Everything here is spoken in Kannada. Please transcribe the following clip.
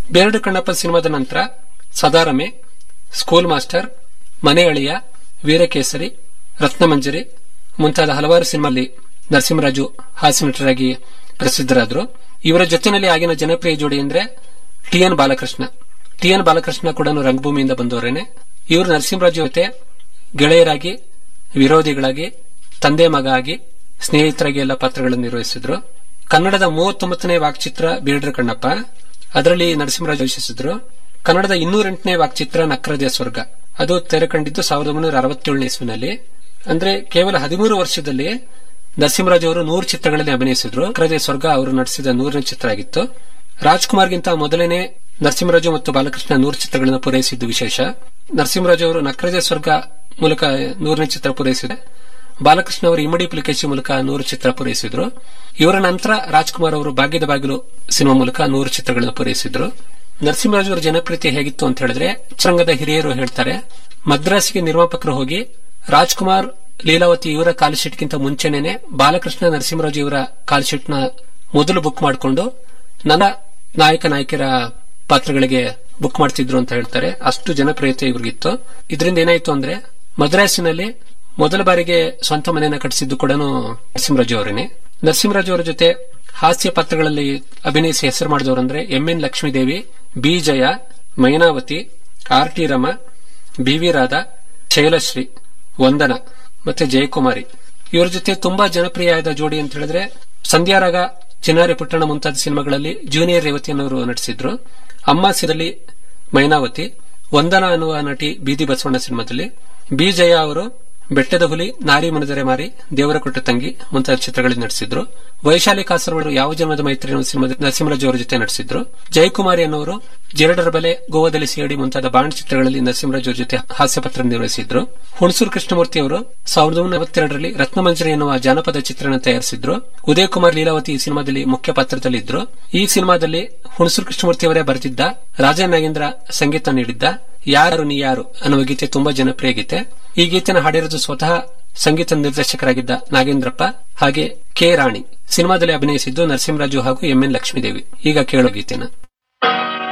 ಬೇರಡು ಕಣ್ಣಪ್ಪ ಸಿನಿಮಾದ ನಂತರ ಸದಾರಮೆ ಸ್ಕೂಲ್ ಮಾಸ್ಟರ್ ಮನೆ ಅಳಿಯ ವೀರಕೇಸರಿ ರತ್ನಮಂಜರಿ ಮುಂತಾದ ಹಲವಾರು ಸಿನಿಮಾಲ್ಲಿ ನರಸಿಂಹರಾಜು ಹಾಸ್ಯ ನಟರಾಗಿ ಪ್ರಸಿದ್ಧರಾದರು ಇವರ ಜೊತೆಯಲ್ಲಿ ಆಗಿನ ಜನಪ್ರಿಯ ಜೋಡಿ ಅಂದ್ರೆ T N Balakrishna T N Balakrishna ಕೂಡ ರಂಗಭೂಮಿಯಿಂದ ಬಂದವರೇನೆ ಇವರು ನರಸಿಂಹರಾಜು ಜೊತೆ ಗೆಳೆಯರಾಗಿ ವಿರೋಧಿಗಳಾಗಿ ತಂದೆ ಮಗ ಆಗಿ ಸ್ನೇಹಿತರಾಗಿ ಎಲ್ಲ ಪಾತ್ರಗಳನ್ನು ನಿರ್ವಹಿಸಿದ್ರು ಕನ್ನಡದ ಮೂವತ್ತೊಂಬತ್ತನೇ ವಾಕ್ಚಿತ್ರ ಬೀರ್ಡ್ರ ಕಣ್ಣಪ್ಪ ಅದರಲ್ಲಿ ನರಸಿಂಹರಾಜು ವಹಿಸಿದ್ರು ಕನ್ನಡದ ಇನ್ನೂರೆಂಟನೇ ವಾಕ್ಚಿತ್ರ ನಕ್ರದೆಯ ಸ್ವರ್ಗ ಅದು ತೆರೆ ಕಂಡಿದ್ದು ಸಾವಿರದ ಒಂಬೈನೂರ ಅರವತ್ತೇಳನೇ ಇಸ್ವಿನಲ್ಲಿ ಅಂದ್ರೆ ಕೇವಲ ಹದಿಮೂರು ವರ್ಷದಲ್ಲಿ ನರಸಿಂಹರಾಜ್ ಅವರು ನೂರು ಚಿತ್ರಗಳಲ್ಲಿ ಅಭಿನಯಿಸಿದ್ರು ನಕ್ರದೆಯ ಸ್ವರ್ಗ ಅವರು ನಟಿಸಿದ ನೂರನೇ ಚಿತ್ರ ಆಗಿತ್ತು ರಾಜ್ಕುಮಾರ್ಗಿಂತ ಮೊದಲನೇ ನರಸಿಂಹರಾಜು ಮತ್ತು ಬಾಲಕೃಷ್ಣ ನೂರು ಚಿತ್ರಗಳನ್ನು ಪೂರೈಸಿದ್ದು ವಿಶೇಷ ನರಸಿಂಹರಾಜು ಅವರು ನಕ್ರಜೆ ಸ್ವರ್ಗ ಮೂಲಕ ನೂರನೇ ಚಿತ್ರ ಪೂರೈಸಿದೆ ಬಾಲಕೃಷ್ಣ ಅವರು ಇಮ್ಮಡಿ ಪುಲಿಕೇಶಿ ಮೂಲಕ ನೂರು ಚಿತ್ರ ಪೂರೈಸಿದ್ರು ಇವರ ನಂತರ ರಾಜ್ಕುಮಾರ್ ಅವರು ಭಾಗ್ಯದ ಬಾಗಿಲು ಸಿನಿಮಾ ಮೂಲಕ ನೂರು ಚಿತ್ರಗಳನ್ನು ಪೂರೈಸಿದ್ರು ನರಸಿಂಹರಾಜು ಅವರ ಜನಪ್ರಿಯತೆ ಹೇಗಿತ್ತು ಅಂತ ಹೇಳಿದ್ರೆ ಚಿತ್ರರಂಗದ ಹಿರಿಯರು ಹೇಳ್ತಾರೆ ಮದ್ರಾಸಿಗೆ ನಿರ್ಮಾಪಕರು ಹೋಗಿ ರಾಜ್ಕುಮಾರ್ ಲೀಲಾವತಿ ಇವರ ಕಾಲ್ಶೀಟ್ಗಿಂತ ಮುಂಚೆನೇನೆ ಬಾಲಕೃಷ್ಣ ನರಸಿಂಹರಾಜು ಇವರ ಕಾಲ್ಶೀಟ್ನ ಮೊದಲು ಬುಕ್ ಮಾಡಿಕೊಂಡು ನನ್ನ ನಾಯಕ ನಾಯಕಿಯರ ಪಾತ್ರಗಳಿಗೆ ಬುಕ್ ಮಾಡ್ತಿದ್ರು ಅಂತ ಹೇಳ್ತಾರೆ ಅಷ್ಟು ಜನಪ್ರಿಯತೆ ಇವ್ರಿಗಿತ್ತು ಇದರಿಂದ ಏನಾಯ್ತು ಅಂದ್ರೆ ಮದ್ರಾಸಿನಲ್ಲಿ ಮೊದಲ ಬಾರಿಗೆ ಸ್ವಂತ ಮನೆಯನ್ನ ಕಟ್ಟಿಸಿದ್ದು ಕೂಡ ನರಸಿಂಹರಾಜು ಅವರೇನೆ ನರಸಿಂಹರಾಜು ಅವರ ಜೊತೆ ಹಾಸ್ಯ ಪಾತ್ರಗಳಲ್ಲಿ ಅಭಿನಯಿಸಿ ಹೆಸರು ಮಾಡಿದವರಂದ್ರೆ M N Lakshmidevi B Jaya Mainavati R T Rama B V Radha Shailashri Vandana ಮತ್ತೆ ಜಯಕುಮಾರಿ ಇವರ ಜೊತೆ ತುಂಬಾ ಜನಪ್ರಿಯವಾದ ಜೋಡಿ ಅಂತ ಹೇಳಿದ್ರೆ ಸಂಧ್ಯಾರಾಗ ಚಿನ್ನಾರಿ ಪುಟ್ಟಣ ಮುಂತಾದ ಸಿನಿಮಾಗಳಲ್ಲಿ ಜೂನಿಯರ್ ರೇವತಿಯನ್ನವರು ನಟಿಸಿದ್ರು ಅಮ್ಮ ಸಿದಲ್ಲಿ ಮೈನಾವತಿ ವಂದನ ಅನ್ನುವ ನಟಿ ಬೀದಿ ಬಸವಣ್ಣ ಸಿನಿಮಾದಲ್ಲಿ ಬಿ ಜಯ ಅವರು ಬೆಟ್ಟದ ಹುಲಿ ನಾರಿ ಮುನಿದರೆ ಮಾರಿ ದೇವರ ಕೊಟ್ಟ ತಂಗಿ ಮುಂತಾದ ಚಿತ್ರಗಳಲ್ಲಿ ನಟಿಸಿದ್ರು ವೈಶಾಲಿ ಕಾಸರವಾಡು ಯಾವ ಜನ್ಮದ ಮೈತ್ರಿ ಅನ್ನೋ ಸಿನಿಮಾದಲ್ಲಿ ನರಸಿಂಹರಾಜು ಅವರ ಜೊತೆ ನಟಿಸಿದ್ರು ಜಯಕುಮಾರಿ ಅನ್ನೋರು ಜೇರಡರ ಬೆಲೆ ಗೋವಾದಲ್ಲಿ ಸಿಡಿ ಮುಂತಾದ ಬಾಂಡ್ ಚಿತ್ರಗಳಲ್ಲಿ ನರಸಿಂಹರಾಜು ಅವರ ಜೊತೆ ಹಾಸ್ಯ ಪಾತ್ರ ನಿರ್ವಹಿಸಿದ್ರು ಹುಣಸೂರು ಕೃಷ್ಣಮೂರ್ತಿ ಅವರು ಸಾವಿರದ ಒಂಬೈನೂರ ನಲವತ್ತೆರಡರಲ್ಲಿ ರತ್ನಮಂಜರಿ ಎನ್ನುವ ಜಾನಪದ ಚಿತ್ರಣ ತಯಾರಿಸಿದ್ರು ಉದಯ್ ಕುಮಾರ್ ಲೀಲಾವತಿ ಈ ಸಿನಿಮಾದಲ್ಲಿ ಮುಖ್ಯ ಪಾತ್ರದಲ್ಲಿದ್ರು ಈ ಸಿನಿಮಾದಲ್ಲಿ ಹುಣಸೂರು ಕೃಷ್ಣಮೂರ್ತಿ ಅವರೇ ಬರೆದಿದ್ದ ರಾಜ ನಾಗೇಂದ್ರ ಸಂಗೀತ ನೀಡಿದ್ದ ಯಾರು ನೀ ಯಾರು ಅನ್ನುವ ಗೀತೆ ತುಂಬಾ ಜನಪ್ರಿಯ ಗೀತೆ ಈ ಗೀತೆನ ಹಾಡಿರೋದು ಸ್ವತಃ ಸಂಗೀತ ನಿರ್ದೇಶಕರಾಗಿದ್ದ ನಾಗೇಂದ್ರಪ್ಪ ಹಾಗೆ ಕೆ ರಾಣಿ ಸಿನಿಮಾದಲ್ಲಿ ಅಭಿನಯಿಸಿದ್ದು ನರಸಿಂಹರಾಜು ಹಾಗೂ ಎಂ ಎನ್ ಲಕ್ಷ್ಮೀದೇವಿ ಈಗ ಕೇಳೋ ಗೀತೆನ